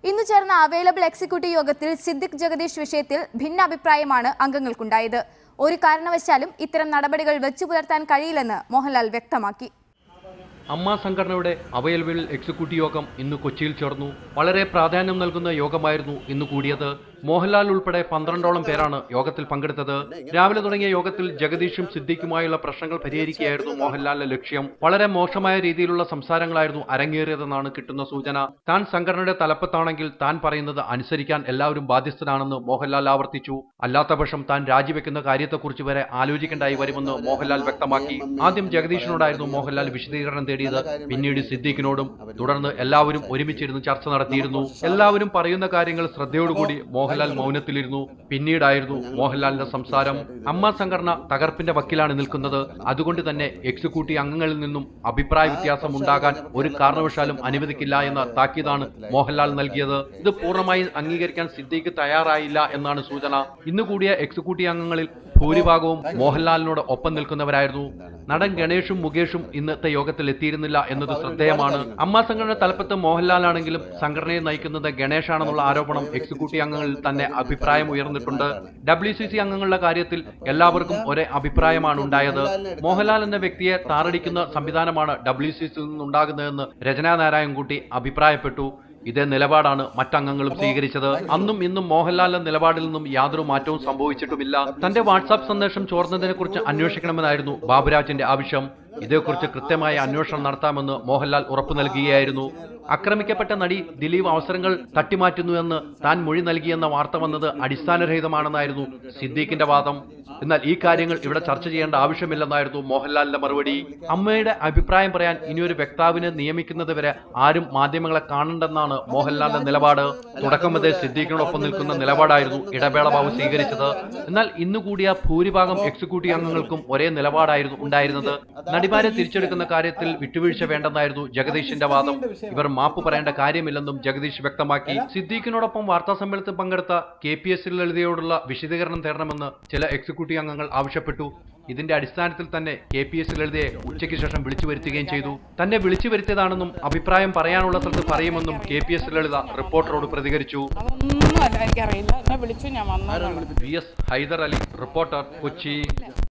ഇന്ന് ചേർന്ന available executive യോഗത്തിൽ സിദ്ദിഖ് ജഗദീഷ് വിഷയത്തിൽ ഭിന്നാഭിപ്രായമാണ് അംഗങ്ങൾക്കുണ്ടായത് ഒരു കാരണവശാലും ഇത്തരം നടപടികൾ വെച്ചു പുലർത്താൻ കഴിയില്ലെന്ന് മോഹൻലാൽ വ്യക്തമാക്കി അമ്മ സംഘടനയുടെ അവൈലബിൾ എക്സിക്യൂട്ടീവ് യോഗം ഇന്ന് കൊച്ചിയിൽ ചേർന്നു വളരെ പ്രാധാന്യം നൽകുന്ന യോഗമായിരുന്നു ഇന്ന് കൂടിയത് മോഹൻലാൽ ഉൾപ്പെടെ പന്ത്രണ്ടോളം പേരാണ് യോഗത്തിൽ പങ്കെടുത്തത് രാവിലെ തുടങ്ങിയ യോഗത്തിൽ ജഗദീഷും സിദ്ദിഖുമായുള്ള പ്രശ്നങ്ങൾ പരിഹരിക്കുകയായിരുന്നു മോഹൻലാലിന്റെ ലക്ഷ്യം വളരെ മോശമായ രീതിയിലുള്ള സംസാരങ്ങളായിരുന്നു അരങ്ങേറിയതെന്നാണ് കിട്ടുന്ന സൂചന താൻ സംഘടനയുടെ തലപ്പത്താണെങ്കിൽ താൻ പറയുന്നത് അനുസരിക്കാൻ എല്ലാവരും ബാധ്യസ്ഥനാണെന്ന് മോഹൻലാൽ ആവർത്തിച്ചു അല്ലാത്തപക്ഷം താൻ രാജിവെക്കുന്ന കാര്യത്തെക്കുറിച്ച് വരെ ആലോചിക്കേണ്ടായി വരുമെന്ന് മോഹൻലാൽ വ്യക്തമാക്കി ആദ്യം ജഗദീഷിനോടായിരുന്നു മോഹൻലാൽ വിശദീകരണം തേടിയത് പിന്നീട് സിദ്ദീഖിനോടും തുടർന്ന് എല്ലാവരും ഒരുമിച്ചിരുന്ന് ചർച്ച നടത്തിയിരുന്നു എല്ലാവരും പറയുന്ന കാര്യങ്ങൾ ശ്രദ്ധയോടുകൂടി മോഹൻലാൽ മൗനത്തിലിരുന്നു പിന്നീടായിരുന്നു മോഹൻലാലിന്റെ സംസാരം അമ്മ സംഘടന തകർപ്പിന്റെ വക്കിലാണ് നിൽക്കുന്നത് അതുകൊണ്ട് തന്നെ എക്സിക്യൂട്ടീവ് അംഗങ്ങളിൽ നിന്നും അഭിപ്രായ വ്യത്യാസം ഉണ്ടാകാൻ ഒരു കാരണവശാലും അനുവദിക്കില്ല എന്ന താക്കീതാണ് മോഹൻലാൽ നൽകിയത് ഇത് പൂർണ്ണമായും അംഗീകരിക്കാൻ സിദ്ദീഖ് തയ്യാറായില്ല എന്നാണ് സൂചന ഇന്ന് കൂടിയ എക്സിക്യൂട്ടീവ് അംഗങ്ങളിൽ ഭൂരിഭാഗവും മോഹൻലാലിനോട് ഒപ്പം നിൽക്കുന്നവരായിരുന്നു നടൻ ഗണേഷും മുകേഷും ഇന്നത്തെ യോഗത്തിൽ എത്തിയിരുന്നില്ല എന്നത് ശ്രദ്ധേയമാണ് അമ്മ സംഘടന തലപ്പത്ത് മോഹൻലാലാണെങ്കിലും സംഘടനയെ നയിക്കുന്നത് ഗണേഷാണെന്നുള്ള ആരോപണം എക്സിക്യൂട്ടീവ് അംഗങ്ങളിൽ തന്നെ അഭിപ്രായം ഉയർന്നിട്ടുണ്ട് ഡബ്ല്യു സി സി അംഗങ്ങളുടെ കാര്യത്തിൽ എല്ലാവർക്കും ഒരേ അഭിപ്രായമാണ് ഉണ്ടായത് മോഹൻലാൽ എന്ന വ്യക്തിയെ താറടിക്കുന്ന സംവിധാനമാണ് ഡബ്ല്യു സി സിയിൽ നിന്നുണ്ടാകുന്നതെന്ന് രചനാ നാരായൺകുട്ടി അഭിപ്രായപ്പെട്ടു ഇതേ നിലപാടാണ് മറ്റംഗങ്ങളും സ്വീകരിച്ചത് അന്നും ഇന്നും മോഹൻലാലിന്റെ നിലപാടിൽ നിന്നും യാതൊരു മാറ്റവും സംഭവിച്ചിട്ടുമില്ല തന്റെ വാട്സാപ്പ് സന്ദേശം ചോർന്നതിനെ കുറിച്ച് അന്വേഷിക്കണമെന്നായിരുന്നു ബാബുരാജിന്റെ ആവശ്യം ഇതേക്കുറിച്ച് കൃത്യമായ അന്വേഷണം നടത്താമെന്ന് മോഹൻലാൽ ഉറപ്പു നൽകുകയായിരുന്നു ആക്രമിക്കപ്പെട്ട നടി ദിലീപ് അവസരങ്ങൾ തട്ടിമാറ്റുന്നുവെന്ന് താൻ മൊഴി നൽകിയെന്ന വാർത്ത വന്നത് അടിസ്ഥാനരഹിതമാണെന്നായിരുന്നു സിദ്ദീഖിന്റെ വാദം എന്നാൽ ഈ കാര്യങ്ങൾ ഇവിടെ ചർച്ച ചെയ്യേണ്ട ആവശ്യമില്ലെന്നായിരുന്നു മോഹൻലാലിന്റെ മറുപടി അമ്മയുടെ അഭിപ്രായം പറയാൻ ഇനിയൊരു വ്യക്താവിനെ നിയമിക്കുന്നത് വരെ ആരും മാധ്യമങ്ങളെ കാണണ്ടെന്നാണ് മോഹൻലാലിന്റെ നിലപാട് തുടക്കം മുതൽ സിദ്ദീഖിനോടൊപ്പം നിൽക്കുന്ന നിലപാടായിരുന്നു ഇടവേള ബാബു സ്വീകരിച്ചത് എന്നാൽ ഇന്ന് കൂടിയ ഭൂരിഭാഗം എക്സിക്യൂട്ടീവ് അംഗങ്ങൾക്കും ഒരേ നിലപാടായിരുന്നു ഉണ്ടായിരുന്നത് നടിമാരെ തിരിച്ചെടുക്കുന്ന കാര്യത്തിൽ വിട്ടുവീഴ്ച വേണ്ടെന്നായിരുന്നു ജഗദീഷിന്റെ വാദം ഇവർ മാപ്പ് പറയേണ്ട കാര്യമില്ലെന്നും ജഗദീഷ് വ്യക്തമാക്കി സിദ്ദീഖിനോടൊപ്പം വാർത്താ സമ്മേളനത്തിൽ പങ്കെടുത്ത കെ പി എസ് ലളിതയോടുള്ള വിശദീകരണം തേടണമെന്ന് ചില എക്സിക്യൂട്ടീവ് അംഗങ്ങൾ ആവശ്യപ്പെട്ടു ഇതിന്റെ അടിസ്ഥാനത്തിൽ തന്നെ കെ പി എസ് ലളിതയെ ഉച്ചയ്ക്ക് ശേഷം വിളിച്ചു വരുത്തുകയും ചെയ്തു തന്നെ വിളിച്ചു വരുത്തിയതാണെന്നും അഭിപ്രായം പറയാനുള്ള സ്ഥലത്ത് പറയുമെന്നും കെ പി എസ് ലളിത റിപ്പോർട്ടറോട് പ്രതികരിച്ചു അതൊന്നും അല്ല എനിക്കറിയില്ല എന്നെ വിളിച്ചു ഞാൻ വന്നു V S Haidar Ali reporter Kochi